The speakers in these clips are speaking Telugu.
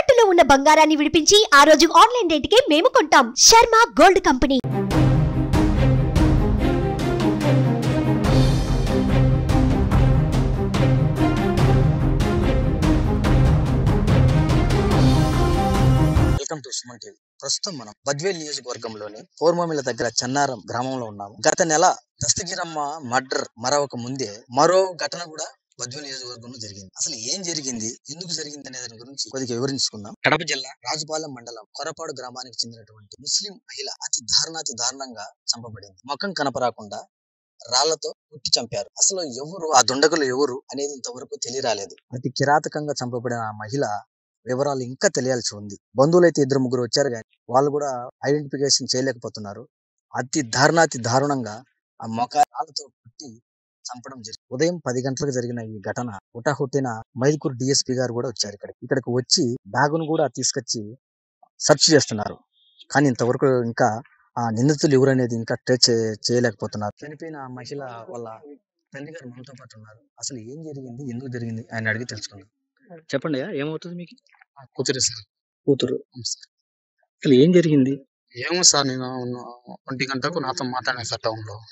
తాకట్టులో ఉన్న బంగారాన్ని విడిపించి ఆ రోజు ఆన్లైన్ రేటుకే మేము కొంటాం Sharma gold company welcome to Suman TV ప్రస్తుతం మనం బద్వేల్ నియోజకవర్గంలోని పోర్మమిల దగ్గర చెన్నారం గ్రామంలో ఉన్నాము గత నెల దస్తగిరమ్మ మర్డర్ మరొక ముందే మరో ఘటన కూడా బద్వేల్ నియోజకవర్గంలో జరిగింది అసలు ఏం జరిగింది ఎందుకు జరిగింది అనే దాని గురించి కొద్దిగా వివరించుకుందాం కడప జిల్లా రాజుపాలెం మండలం కొరపాడు గ్రామానికి చెందినటువంటి ముస్లిం మహిళ అతి దారుణాతి దారుణంగా చంపబడింది ముఖం కనపరాకుండా రాళ్లతో కుట్టి చంపారు అసలు ఎవరు ఆ దుండగులు ఎవరు అనేది ఇంతవరకు తెలియరాలేదు అతి కిరాతకంగా చంపబడిన ఆ మహిళ వివరాలు ఇంకా తెలియాల్సి ఉంది బంధువులు అయితే ఇద్దరు ముగ్గురు వచ్చారు కానీ వాళ్ళు కూడా ఐడెంటిఫికేషన్ చేయలేకపోతున్నారు అతి దారుణాతి దారుణంగా ఆ మొఖాలతో పుట్టి చంపడం జరిగింది ఉదయం పది గంటలకు జరిగిన ఈ ఘటన హుటాహుట్టిన మైదుకూరు డిఎస్పీ గారు కూడా వచ్చారు ఇక్కడ ఇక్కడికి వచ్చి బ్యాగును కూడా తీసుకొచ్చి సెర్చ్ చేస్తున్నారు కానీ ఇంతవరకు ఇంకా ఆ నిందితులు ఎవరు అనేది ఇంకా ట్రేస్ చే- చేయలేకపోతున్నారు చనిపోయిన ఆ మహిళ వాళ్ళ తండ్రి గారు మనతో పాటు ఉన్నారు అసలు ఏం జరిగింది ఎందుకు జరిగింది ఆయన అడిగి తెలుసుకుందాం చెప్పండి ఏమవుతుంది మీకు కూతురు సార్ కూతురు అసలు ఏం జరిగింది ఏమో సార్ నేను ఒంటి గంటకు నాతో మాట్లాడాను సార్ టౌన్ లో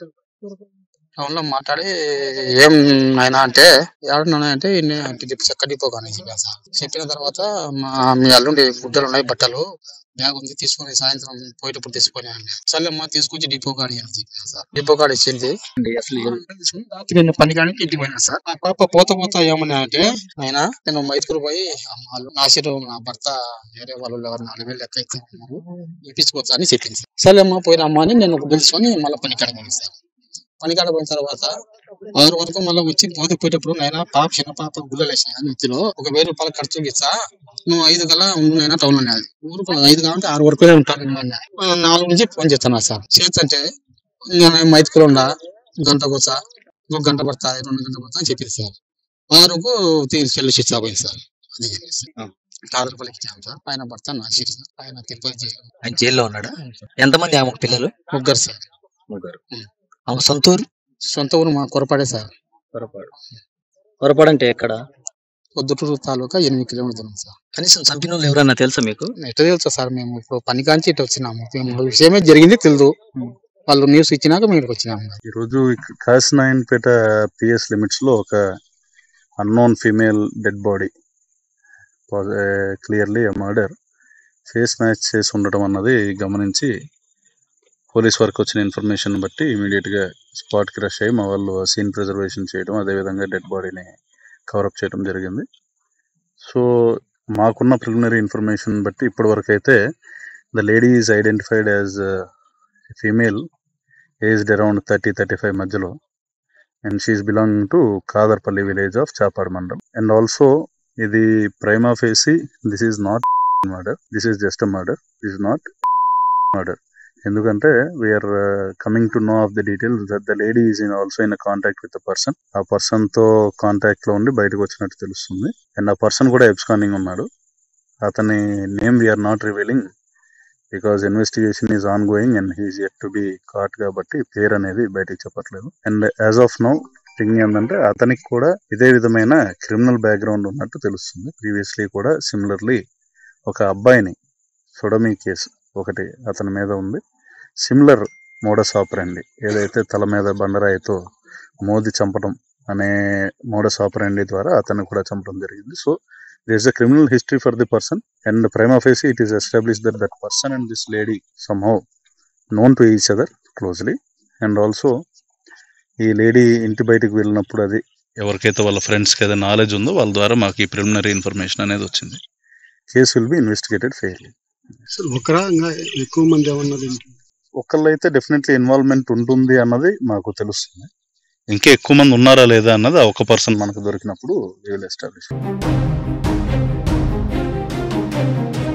టౌన్ లో మాట్లాడి ఏం అయినా అంటే ఎవరున్నా అంటే ఇన్ని డిపో చెక్క డిపో కానీ చెప్పాను సార్ చెప్పిన తర్వాత మా మీ అల్లుండి గుడ్డలు ఉన్నాయి బట్టలు బ్యాగ్ ఉంది తీసుకొని సాయంత్రం పోయేటప్పుడు తీసుకొని అని సర్లేమ్మా తీసుకొచ్చి డిపో కానీ అని చెప్పాను సార్ డిపో కాడ ఇచ్చింది అసలు ఏం- రాత్రి నేను పని కానీ ఇంటికి పోయినా సార్ ఆ పాప పోత పోత ఏమన్నా అంటే ఆయన నేను మైతుకులు పోయి అమ్మాళ్ళు నాసిరు నా భర్త వేరే వాళ్ళు ఎవరు నాలుగు వేలు లెక్క ఇస్తున్నారు ఇప్పించుకోవచ్చు అని చెప్పింది సార్ సరే అమ్మా పోయిన అమ్మా అని నేను పిలుచుకొని మళ్ళీ పని కాడ పోయింది సార్ పని కాడ పోయిన తర్వాత ఆరు వరకు మళ్ళీ వచ్చి పోతే పోయేటప్పుడు నేను పాప చిన్న పాప గుళ్ళలు వేసాను నెత్తిలో ఒక వెయ్యి రూపాయలు ఖర్చు ఇచ్చా నువ్వు ఐదు గల నైనా టౌన్ లో అది ఊరుకు ఐదు కావాలంటే ఆరు వరకునే ఉంటాను నేను అన్నా. ఆ, నాలుగు నుంచి ఫోన్ చేస్తాను సార్ చేస్తుంటే నేను మైతుకులు ఉండా గంట కూర్చా ఒక గంట పడతా రెండు గంట పడతా అని చెప్పింది సార్ ఆరుకు తీసుకెళ్ళి స్విచ్ ఆఫ్ అయింది సార్ అది ఆరు రూపాయలకి ఇచ్చాను సార్ ఆయన భర్త నా సిరి సార్ ఆయన తిరుపతి జైలు ఆయన జైల్లో ఉన్నాడా ఎంతమంది ఆమె పిల్లలు ముగ్గురు సార్ ముగ్గురు ఉం. ఆమె సొంతూరు సొంత ఊరు మా కొరపాడే సార్ పొరపాడు పొరపాడు అంటే ఎక్కడ పొద్దుటూరు తాలూకా ఎనిమిది కిలోమీటర్లు దూరం సార్ కనీసం చంపిన వాళ్ళు ఎవరన్నా తెలుసా మీకు ఎట్లా తెలుసా సార్ మేము ఇప్పుడు పని కాంచి ఇటు వచ్చినాము మేము విషయమే జరిగింది తెలియదు వాళ్ళు న్యూస్ ఇచ్చినాక మేము ఇక్కడికి వచ్చినాము ఈరోజు కాసినాయన్పేట పిఎస్ లిమిట్స్ లో ఒక unknown female dead body clearly murder face match చేసి ఉండటం అన్నది గమనించి పోలీస్ వర్క్ వచ్చిన ఇన్ఫర్మేషన్ బట్టి ఇమీడియట్ గా స్పాట్ కి రష్ అయ్యి మా వాళ్ళు సీన్ ప్రిజర్వేషన్ చేయడం అదేవిధంగా డెడ్ బాడీని కవరప్ చేయడం జరిగింది సో మాకున్న ప్రిలిమినరీ ఇన్ఫర్మేషన్ బట్టి ఇప్పటి వరకు అయితే the lady is identified as female aged around thirty thirty five మధ్యలో and she is belong to Kadarpalli village of Chapadu మండలం అండ్ ఆల్సో ఇది prima facie this is not murder this is just murder this not murder ఎందుకంటే we are coming to know of the details that the lady is in also in contact with person ఆ పర్సన్ తో కాంటాక్ట్ లో ఉండి బయటకు వచ్చినట్టు తెలుస్తుంది అండ్ ఆ పర్సన్ కూడా ఎబ్స్కానింగ్ ఉన్నాడు అతని name we are not revealing because investigation is ongoing and he is yet to be caught కాబట్టి పేరు అనేది బయటికి చెప్పట్లేదు and as of now thing ఏంటంటే అతనికి కూడా ఇదే విధమైన క్రిమినల్ బ్యాక్గ్రౌండ్ ఉన్నట్టు తెలుస్తుంది ప్రీవియస్లీ కూడా సిమిలర్లీ ఒక అబ్బాయిని సొడమీ కేసు ఒకటి అతని మీద ఉంది సిమిలర్ మోడస్ ఆపరండి ఏదైతే తల మీద బండరాయితో మోది చంపడం అనే మోడస్ ఆపరండి ద్వారా అతన్ని కూడా చంపడం జరిగింది so there is a criminal history for the person and prima facie it is established that that person and this lady somehow known to each other closely and also ఈ లేడీ ఇంటి బయటకు వెళ్ళినప్పుడు అది ఎవరికైతే వాళ్ళ ఫ్రెండ్స్కి ఏదైనా నాలెడ్జ్ ఉందో వాళ్ళ ద్వారా మాకు ఈ ప్రిలిమినరీ ఇన్ఫర్మేషన్ అనేది వచ్చింది case will be investigated fairly అసలు ఒకరా ఇంకా ఎక్కువ మంది ఏమన్నది ఒకళ్ళైతే డెఫినెట్లీ ఇన్వాల్వ్మెంట్ ఉంటుంది అన్నది మాకు తెలుస్తుంది ఇంకా ఎక్కువ మంది ఉన్నారా లేదా అన్నది ఆ ఒక పర్సన్ మనకు దొరికినప్పుడు విల్ ఎస్టాబ్లిష్